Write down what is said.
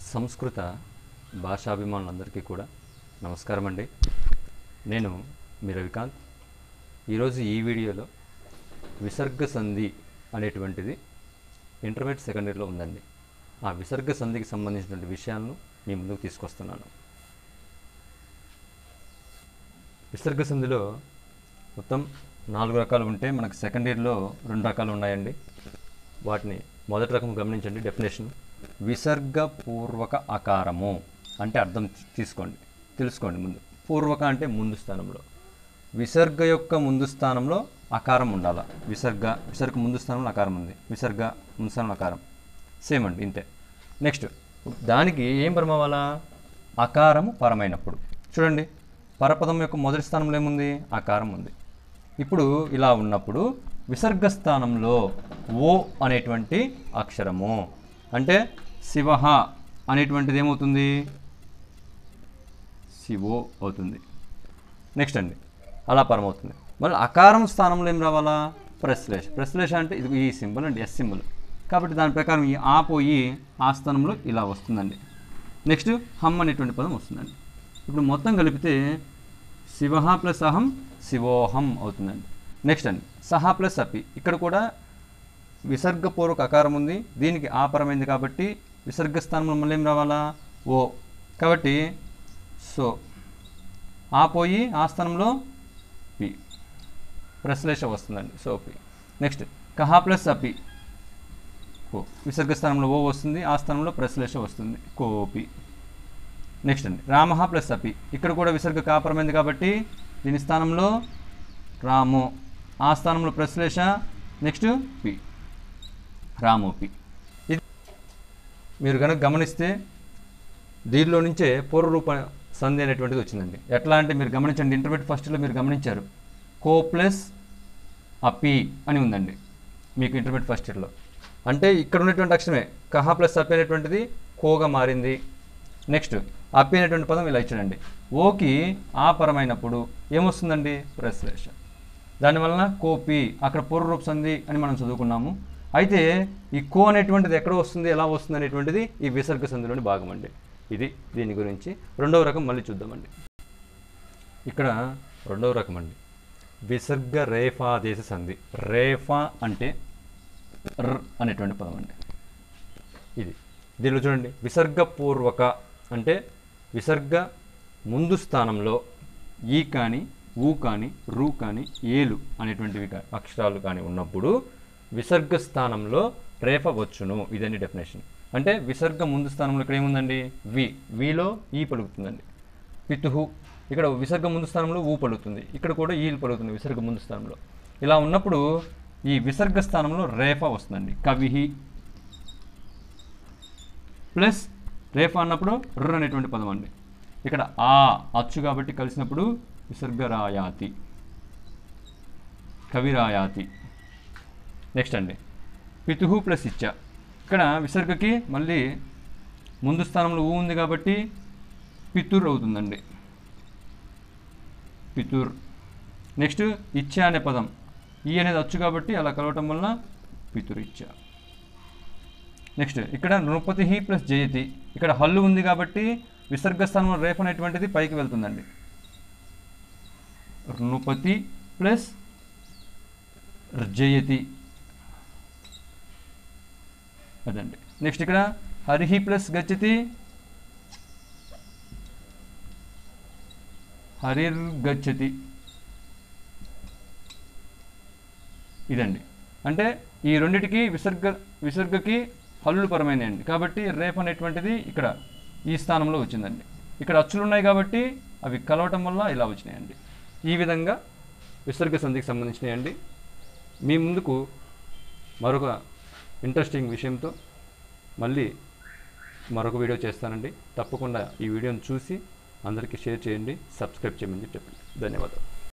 సంస్కృత భాషాభిమానులందరికీ కూడా నమస్కారం అండి నేను మీ రవికాంత్ ఈరోజు ఈ వీడియోలో విసర్గ సంధి అనేటువంటిది ఇంటర్మీడియట్ సెకండ్ ఇయర్లో ఉందండి ఆ విసర్గ సంధికి సంబంధించినటువంటి విషయాలను మీ ముందుకు తీసుకొస్తున్నాను విసర్గ సంధిలో మొత్తం నాలుగు రకాలు ఉంటే మనకు సెకండ్ ఇయర్లో రెండు రకాలు ఉన్నాయండి వాటిని మొదటి రకం గమనించండి డెఫినేషన్ విసర్గపూర్వక ఆకారము అంటే అర్థం తీ- తీసుకోండి తెలుసుకోండి ముందు పూర్వక అంటే ముందు స్థానంలో విసర్గ యొక్క ముందు స్థానంలో ఆకారం ఉండాలి విసర్గ విసర్గ ముందు స్థానంలో ఆకారం ఉంది విసర్గ ముందు స్థానంలో ఆకారం సేమ్ అండి ఇంతే నెక్స్ట్ దానికి ఏం పరం అవ్వాలా ఆకారము పరమైనప్పుడు చూడండి పరపదం యొక్క మొదటి స్థానంలో ఏముంది ఆకారం ఉంది ఇప్పుడు ఇలా ఉన్నప్పుడు విసర్గ స్థానంలో ఓ అనేటువంటి అక్షరము అంటే శివ అనేటువంటిది ఏమవుతుంది శివో అవుతుంది నెక్స్ట్ అండి అలా పరమవుతుంది మళ్ళీ అకారం స్థానంలో ఏం రావాలా ప్రశ్లేష ప్రశ్లేష అంటే ఇది ఈ సింబల్ అండి ఎస్ సింబల్ కాబట్టి దాని ప్రకారం ఈ ఆ పోయి ఆ స్థానంలో ఇలా వస్తుందండి నెక్స్ట్ హమ్ అనేటువంటి పదం వస్తుందండి ఇప్పుడు మొత్తం కలిపితే శివ ప్లస్ అహం శివోహం అవుతుందండి నెక్స్ట్ అండి సహ ప్లస్ అపి ఇక్కడ కూడా విసర్గపూర్వక అకారం ఉంది దీనికి ఆపరమైంది కాబట్టి విసర్గ స్థానంలో మళ్ళీ ఏం రావాలా ఓ కాబట్టి సో ఆ పోయి ఆ స్థానంలో పి ప్రశ్లేష వస్తుందండి సో పి నెక్స్ట్ కహా ప్లస్ అపి కో విసర్గ స్థానంలో ఓ వస్తుంది ఆ స్థానంలో ప్రశ్లేష వస్తుంది కోపి నెక్స్ట్ అండి రామ ప్లస్ అపి ఇక్కడ కూడా విసర్గ కాపరమైంది కాబట్టి దీని స్థానంలో రామో ఆ స్థానంలో ప్రశ్లేష నెక్స్ట్ పి రామోపి ఇది మీరు కనుక గమనిస్తే దీనిలో నుంచే పూర్వరూప సంధి అనేటువంటిది వచ్చిందండి ఎట్లా అంటే మీరు గమనించండి ఇంటర్మీడియట్ ఫస్ట్లో మీరు గమనించారు కో ప్లస్ అపి అని ఉందండి మీకు ఇంటర్మీడియట్ ఫస్ట్ ఇయర్లో అంటే ఇక్కడ ఉన్నటువంటి అక్షరమే కహ ప్లస్ అపి అనేటువంటిది కోగా మారింది నెక్స్ట్ అపి అనేటువంటి పదం ఇలా ఇచ్చాడండి ఓకి ఆ పరమైనప్పుడు ఏమొస్తుందండి ప్రశ్లేష దానివలన కోపి అక్కడ పూర్వరూప సంధి అని మనం చదువుకున్నాము అయితే ఈ కో అనేటువంటిది ఎక్కడ వస్తుంది ఎలా వస్తుంది అనేటువంటిది ఈ విసర్గ సంధిలోని భాగం అండి ఇది దీని గురించి రెండవ రకం మళ్ళీ చూద్దామండి ఇక్కడ రెండవ రకం అండి విసర్గ రేఫాదేశ సంధి రేఫా అంటే ర్ అనేటువంటి పదం అండి ఇది దీనిలో చూడండి విసర్గపూర్వక అంటే విసర్గ ముందు స్థానంలో ఈ కానీ ఊ కానీ రు కానీ ఏలు అనేటువంటివి కా- అక్షరాలు కానీ ఉన్నప్పుడు విసర్గ స్థానంలో రేఫ వచ్చును ఇదని డెఫినేషన్ అంటే విసర్గ ముందు స్థానంలో ఇక్కడ ఏముందండి వి విలో ఈ పలుకుతుందండి పితుహు ఇక్కడ విసర్గ ముందు స్థానంలో ఊ పలుకుతుంది ఇక్కడ కూడా ఈలు పలుకుతుంది విసర్గ ముందు స్థానంలో ఇలా ఉన్నప్పుడు ఈ విసర్గ స్థానంలో రేఫ వస్తుందండి కవిహి ప్లస్ రేఫ అన్నప్పుడు ర్ అనేటువంటి పదం అండి ఇక్కడ ఆ అచ్చు కాబట్టి కలిసినప్పుడు విసర్గరాయాతి కవిరాయాతి నెక్స్ట్ అండి పితుహు ప్లస్ ఇచ్చ ఇక్కడ విసర్గకి మళ్ళీ ముందు స్థానంలో ఊ ఉంది కాబట్టి పితుర్ అవుతుందండి పితుర్ నెక్స్ట్ ఇచ్చ అనే పదం ఈ అనేది అచ్చు కాబట్టి అలా కలవటం వల్ల పితుర్ ఇచ్చ నెక్స్ట్ ఇక్కడ నృపతి హి ప్లస్ జయతి ఇక్కడ హల్లు ఉంది కాబట్టి విసర్గ స్థానంలో రేఫ్ అనేటువంటిది పైకి వెళ్తుందండి నృపతి ప్లస్ జయతి అదండి నెక్స్ట్ ఇక్కడ హరిహి ప్లస్ గచ్చతి హరిర్ గచ్చతి ఇదండి అంటే ఈ రెండిటికి విసర్గ విసర్గకి హల్లులు పరమైనయండి కాబట్టి రేప్ అనేటువంటిది ఇక్కడ ఈ స్థానంలో వచ్చిందండి ఇక్కడ అచ్చులు ఉన్నాయి కాబట్టి అవి కలవటం వల్ల ఇలా వచ్చినాయండి ఈ విధంగా విసర్గ సంధికి సంబంధించినయండి మీ ముందుకు మరొక ఇంట్రెస్టింగ్ విషయంతో మళ్ళీ మరొక వీడియో చేస్తానండి తప్పకుండా ఈ వీడియోని చూసి అందరికీ షేర్ చేయండి సబ్స్క్రైబ్ చేయమని చెప్పి చెప్పండి ధన్యవాదాలు